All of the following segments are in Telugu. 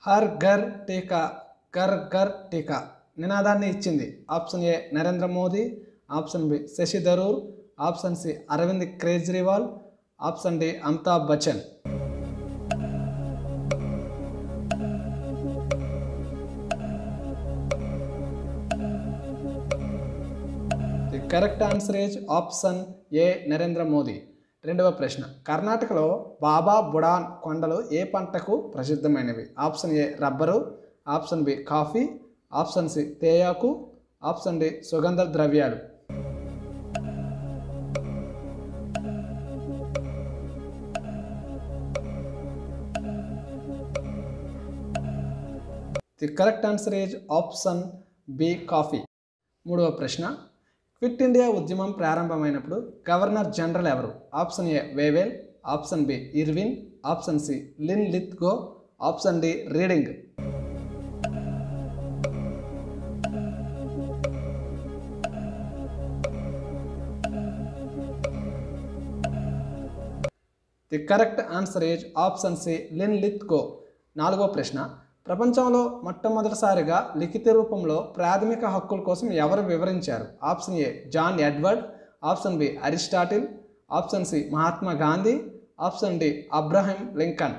హర్ ఘర్ టీకా ఘర్ ఘర్ టీకా నినాదాన్ని ఇచ్చింది option A Narendra Modi option B Shashi Tharoor option C Arvind Kejriwal option D Amitabh Bachchan the correct answer is option A Narendra Modi రెండవ ప్రశ్న కర్ణాటకలో బాబా బుడాన్ కొండలు ఏ పంటకు ప్రసిద్ధమైనవి option A rubber option B coffee option C తేయాకు ఆప్షన్ డి సుగంధ ద్రవ్యాలు the correct answer is option B coffee మూడవ ప్రశ్న క్విట్ ఇండియా ఉద్యమం ప్రారంభమైనప్పుడు గవర్నర్ జనరల్ ఎవరు option A Wavell option B Irwin option C Linlithgow option D Reading the correct answer is option C Linlithgow నాలుగో ప్రశ్న ప్రపంచంలో మొట్టమొదటిసారిగా లిఖిత రూపంలో ప్రాథమిక హక్కుల కోసం ఎవరు వివరించారు option A John Edward option B Aristotle option C Mahatma Gandhi option D Abraham Lincoln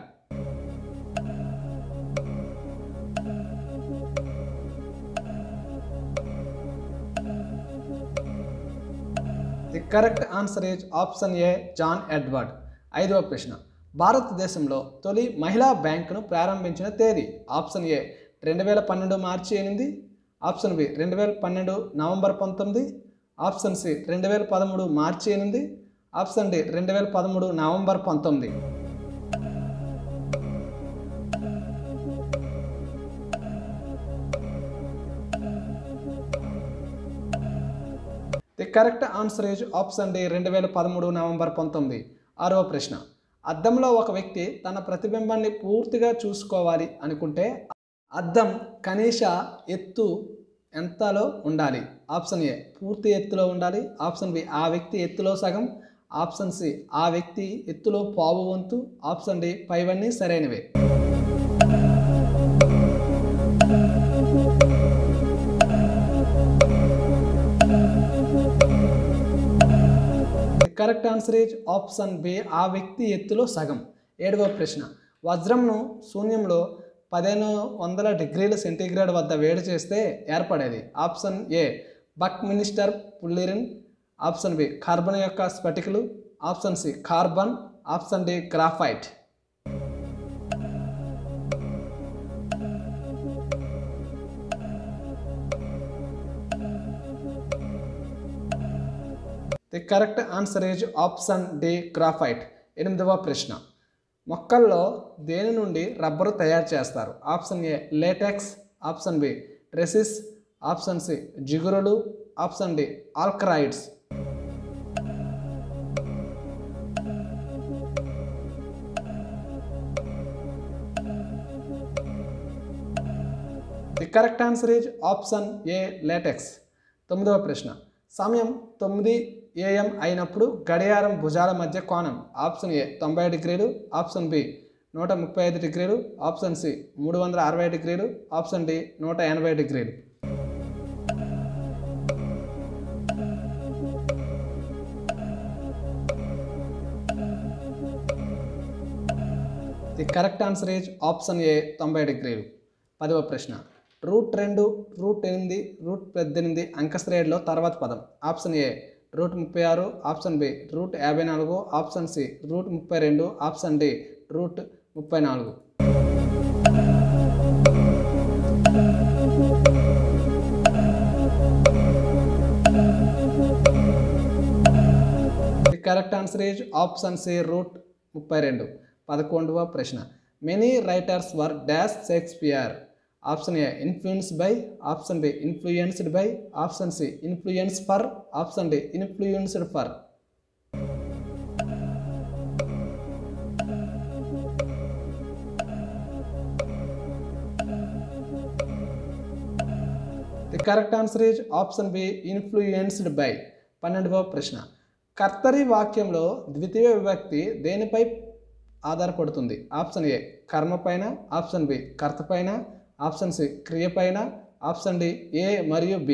the correct answer is option A John Edward ఐదవ ప్రశ్న భారతదేశంలో తొలి మహిళా బ్యాంకును ప్రారంభించిన తేదీ ఆప్షన్ ఏ రెండు వేల పన్నెండు మార్చి ఎనిమిది ఆప్షన్ బి రెండు వేల పన్నెండు నవంబర్ పంతొమ్మిది ఆప్షన్ సి రెండు వేల పదమూడు మార్చి ఎనిమిది ఆప్షన్ డి రెండు వేల పదమూడు నవంబర్ పంతొమ్మిది the correct answer is option D రెండు వేల పదమూడు నవంబర్ పంతొమ్మిది ఆరవ ప్రశ్న అద్దంలో ఒక వ్యక్తి తన ప్రతిబింబాన్ని పూర్తిగా చూసుకోవాలి అనుకుంటే అద్దం కనీస ఎత్తు ఎంతలో ఉండాలి ఆప్షన్ ఏ పూర్తి ఎత్తులో ఉండాలి ఆప్షన్ బి ఆ వ్యక్తి ఎత్తులో సగం ఆప్షన్ సి ఆ వ్యక్తి ఎత్తులో పావు వంతు ఆప్షన్ డి పైవన్నీ సరైనవే correct answer is option B ఆ వ్యక్తి ఎత్తులో సగం ఏడవ ప్రశ్న వజ్రంను శూన్యంలో పదిహేను వందల డిగ్రీల సెంటీగ్రేడ్ వద్ద వేడి చేస్తే ఏర్పడేది option A Buckminster fullerene option B carbon యొక్క స్ఫటికలు option C carbon option D graphite the correct answer is option D graphite ఎనిమిదవ ప్రశ్న మొక్కల్లో దేని నుండి రబ్బరు తయారు చేస్తారు option A latex option B resins option C జిగురులు option D alkaloids the correct answer is option A latex తొమ్మిదవ ప్రశ్న సమయం తొమ్మిది ఏఎం అయినప్పుడు గడియారం భుజాల మధ్య కోణం ఆప్షన్ ఏ తొంభై డిగ్రీలు ఆప్షన్ బి నూట ముప్పై ఐదు డిగ్రీలు ఆప్షన్ సి మూడు వందల అరవై డిగ్రీలు ఆప్షన్ డి నూట ఎనభై డిగ్రీలు the correct answer is option A తొంభై డిగ్రీలు పదవ ప్రశ్న రూట్ రెండు రూట్ ఎనిమిది రూట్ పద్దెనిమిది అంక శ్రేణిలో తర్వాత పదం ఆప్షన్ ఏ రూట్ ముప్పై ఆరు ఆప్షన్ బి రూట్ యాభై నాలుగు ఆప్షన్ సి రూట్ ముప్పై రెండు ఆప్షన్ డి రూట్ ముప్పై నాలుగు the correct answer is option C root ముప్పై రెండు పదకొండవ ప్రశ్న many writers were dash Shakespeare option A influence by option B influenced by option C influence for option D influenced for the correct answer is option B influenced by పన్నెండవ ప్రశ్న కర్తరి వాక్యంలో ద్వితీయ విభక్తి దేనిపై ఆధారపడుతుంది ఆప్షన్ ఏ కర్మ పైన ఆప్షన్ బి కర్త పైన ఆప్షన్ సి క్రియ పైన ఆప్షన్ డి ఏ మరియు B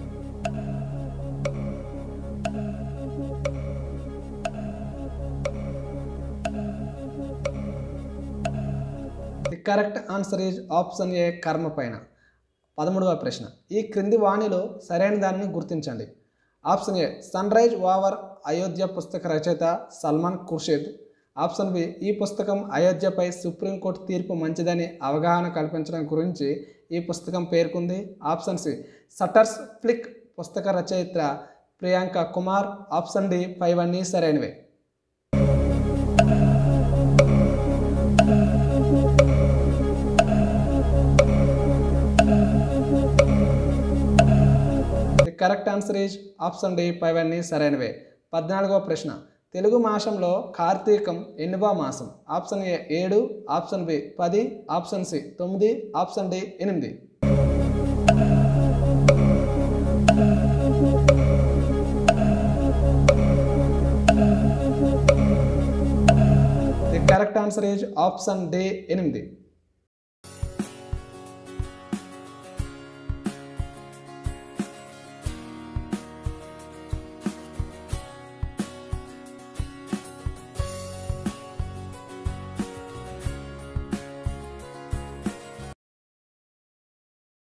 the correct answer is option A కర్మ పైన పదమూడవ ప్రశ్న ఈ క్రింది వాణిలో సరైన దానిని గుర్తించండి option A sunrise over Ayodhya పుస్తక రచయిత సల్మాన్ ఖుర్షిద్ ఆప్షన్ బి ఈ పుస్తకం అయోధ్యపై సుప్రీంకోర్టు తీర్పు మంచిదని అవగాహన కల్పించడం గురించి ఈ పుస్తకం పేర్కొంది ఆప్షన్ సి సటర్స్ ఫ్లిక్ పుస్తక రచయిత ప్రియాంక కుమార్ ఆప్షన్ డి ఫైవ్ అన్నీ సరైనవే the correct answer is option D పైవన్నీ సరైనవే పద్నాలుగవ ప్రశ్న తెలుగు మాసంలో కార్తీకం ఎనిమిదవ మాసం ఆప్షన్ ఏ ఏడు ఆప్షన్ బి పది ఆప్షన్ సి తొమ్మిది ఆప్షన్ డి ఎనిమిది the correct answer is option D ఎనిమిది